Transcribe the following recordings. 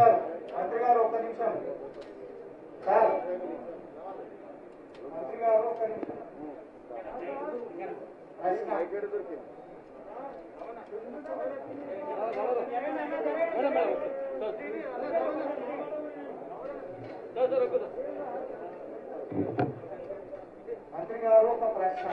గారు మంత్రి గారు ఒక్క నిమిషం సార్ మంత్రి గారు ఒక్క నిమిషం ప్రశ్న మంత్రి గారు ఒక ప్రశ్న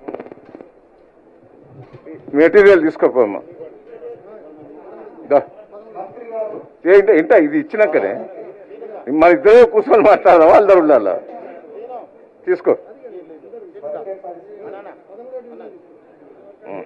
మెటీరియల్ తీసుకోపోమ్మా దా. మంత్రి గారు ఏంట ఇంట ఇది ఇచ్చినాకనే మన ఇద్దరే కూర్చొని మాట్లాడదాం వాళ్ళ ఉండాల తీసుకో బతికే పరిస్థితి ఉం.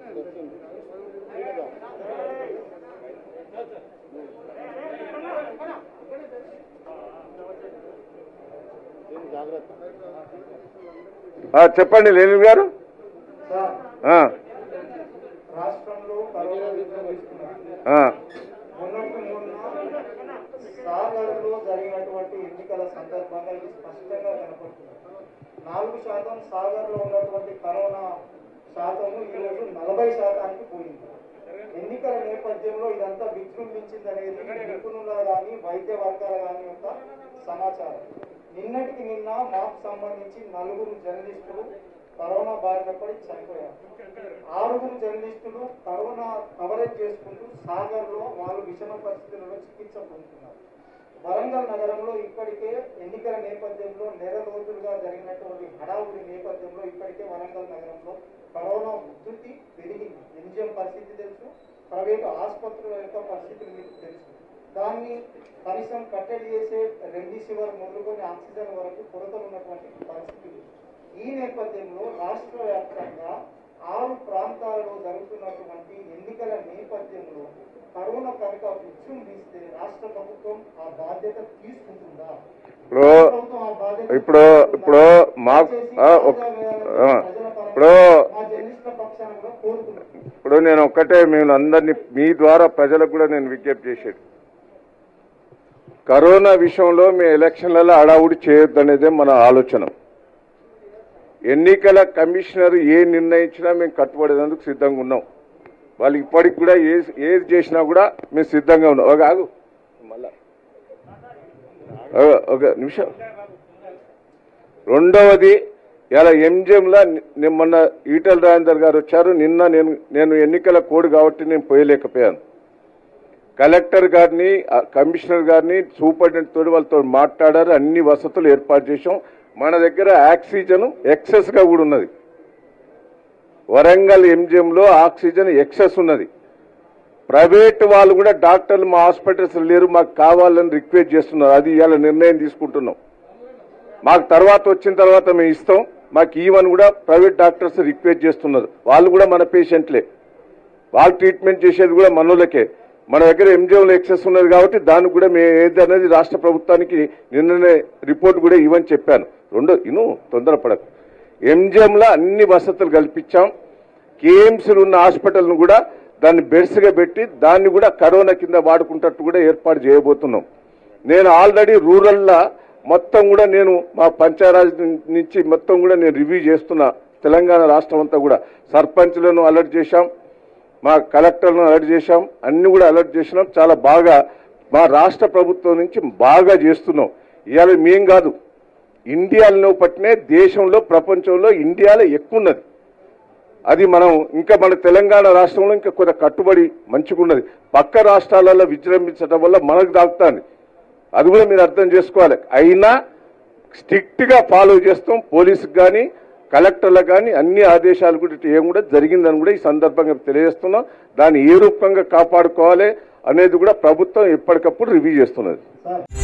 ఆ, చెప్పండి లేని గారు సార్ ఆ, రాష్ట్రంలో కరోనా విజృంభిస్తున్నది ఆ, మొన్నటి మొన్న సాగర్లో జరిగినటువంటి ఎన్నికల సందర్భంగా ఇది స్పష్టంగా కనపడుతుంది నాలుగు శాతం సాగర్లో ఉన్నటువంటి కరోనా శాతము ఈరోజు నలభై శాతానికి పోయింది ఎన్నికల నేపథ్యంలో ఇదంతా విజృంభించింది అనేది నిపుణుల కానీ వైద్య వర్గాల కానీ యొక్క సమాచారం నిన్నటికి నిన్న మాకు సంబంధించి నలుగురు జర్నలిస్టులు కరోనా బారిన పడి చనిపోయారు ఆరుగురు జర్నలిస్టులు కరోనా కవరేజ్ చేసుకుంటూ సాగర్లో వాళ్ళు విషమ పరిస్థితులలో చికిత్స పొందుతున్నారు వరంగల్ నగరంలో ఇప్పటికే ఎన్నికల నేపథ్యంలో నెల రోజులుగా జరిగినటువంటి హడావుడి నేపథ్యంలో ఇప్పటికే వరంగల్ నగరంలో కరోనా ఉధృతి పెరిగింది ఎంజిఎం పరిస్థితి తెలుసు ప్రైవేటు ఆసుపత్రుల యొక్క పరిస్థితులు మీకు తెలుసు దాన్ని కనీసం కట్టడి చేసే రెమ్డిసివర్ మొదలుకొని ఆక్సిజన్ వరకు కొరతలు ఉన్నటువంటి పరిస్థితులు ఈ నేపథ్యంలో రాష్ట్ర వ్యాప్తంగా ఆరు ప్రాంతాలలో జరుగుతున్నటువంటి ఎన్నికల నేపథ్యంలో కరోనా కనుక విజృంభిస్తే రాష్ట్ర ప్రభుత్వం ఆ బాధ్యత తీసుకుంటుందా ఇప్పుడు ప్రభుత్వం ఆ బాధ్యత ఇప్పుడు ఇప్పుడు మా దయచేసి ఆ, ఒక- ఆ, ప్రజల పరంగా ఇప్పుడు మా జర్నలిస్టుల పక్షాన కూడా కోరుతున్నాం ఇప్పుడు నేను ఒక్కటే మేము అందరినీ మీ ద్వారా ప్రజలకు కూడా నేను విజ్ఞప్తి చేసేది కరోనా విషయంలో మీ ఎలక్షన్లలో అడావుడి చేయొద్దనేదే మన ఆలోచన ఎన్నికల కమిషనర్ ఏ నిర్ణయించినా మేము కట్టుబడేందుకు సిద్ధంగా ఉన్నాం వాళ్ళు ఇప్పటికి కూడా ఏ ఏది చేసినా కూడా మేము సిద్ధంగా ఉన్నాం ఒక ఆగు మళ్ళా ఒక- ఒక నిమిషం రెండవది ఇలా ఎంజిఎంలా ని- మొన్న ఈటల రాజేందర్ గారు వచ్చారు నిన్న నేను నేను ఎన్నికల కోడ్ కాబట్టి నేను పోయలేకపోయాను కలెక్టర్ గారిని ఆ కమిషనర్ గారిని సూపరింటెండెంట్ తోటి వాళ్ళతో మాట్లాడారు అన్ని వసతులు ఏర్పాటు చేశాం మన దగ్గర ఆక్సిజన్ ఎక్సెస్ గా కూడా ఉన్నది వరంగల్ ఎంజిఎంలో ఆక్సిజన్ ఎక్సెస్ ఉన్నది ప్రైవేట్ వాళ్ళు కూడా డాక్టర్లు మా హాస్పిటల్స్ లేరు మాకు కావాలని రిక్వెస్ట్ చేస్తున్నారు అది ఇవాళ నిర్ణయం తీసుకుంటున్నాం మాకు తర్వాత వచ్చిన తర్వాత మేము ఇస్తాం మాకు ఈవెన్ కూడా ప్రైవేట్ డాక్టర్స్ రిక్వెస్ట్ చేస్తున్నారు వాళ్ళు కూడా మన పేషెంట్లే వాళ్ళు ట్రీట్మెంట్ చేసేది కూడా మనోళ్ళకే మన దగ్గర ఎంజిఎంలో ఎక్సెస్ ఉన్నది కాబట్టి దానికి కూడా మేము ఏది అనేది రాష్ట్ర ప్రభుత్వానికి నిన్ననే రిపోర్ట్ కూడా ఇవ్వని చెప్పాను రెండో ఇను తొందరపడకు ఎంజిఎంలో అన్ని వసతులు కల్పించాం కేఎంసీలు ఉన్న హాస్పిటల్ను కూడా దాన్ని బెడ్స్గా పెట్టి దాన్ని కూడా కరోనా కింద వాడుకుంటట్టు కూడా ఏర్పాటు చేయబోతున్నాం నేను ఆల్రెడీ రూరల్లా మొత్తం కూడా నేను మా పంచాయరాజ్ నుంచి మొత్తం కూడా నేను రివ్యూ చేస్తున్నా తెలంగాణ రాష్ట్రం అంతా కూడా సర్పంచ్లను అలర్ట్ చేశాం మా కలెక్టర్లను అలర్ట్ చేశాం అన్ని కూడా అలర్ట్ చేసినాం చాలా బాగా మా రాష్ట్ర ప్రభుత్వం నుంచి బాగా చేస్తున్నాం ఇవాళ మేం కాదు ఇండియాలో పట్టినే దేశంలో ప్రపంచంలో ఇండియాలో ఎక్కువ ఉన్నది అది మనం ఇంకా మన తెలంగాణ రాష్ట్రంలో ఇంకా కొంత కట్టుబడి మంచిగా ఉన్నది పక్క రాష్ట్రాలలో విజృంభించడం వల్ల మనకు దాకుతాంది అది కూడా మీరు అర్థం చేసుకోవాలి అయినా స్ట్రిక్ట్ గా ఫాలో చేస్తాం పోలీసుకు కానీ కలెక్టర్లకు కానీ అన్ని ఆదేశాలు కూడా ఇటు ఏం కూడా జరిగిందని కూడా ఈ సందర్భంగా తెలియజేస్తున్నాం దాన్ని ఏ రూపంగా కాపాడుకోవాలి అనేది కూడా ప్రభుత్వం ఎప్పటికప్పుడు రివ్యూ చేస్తున్నది సార్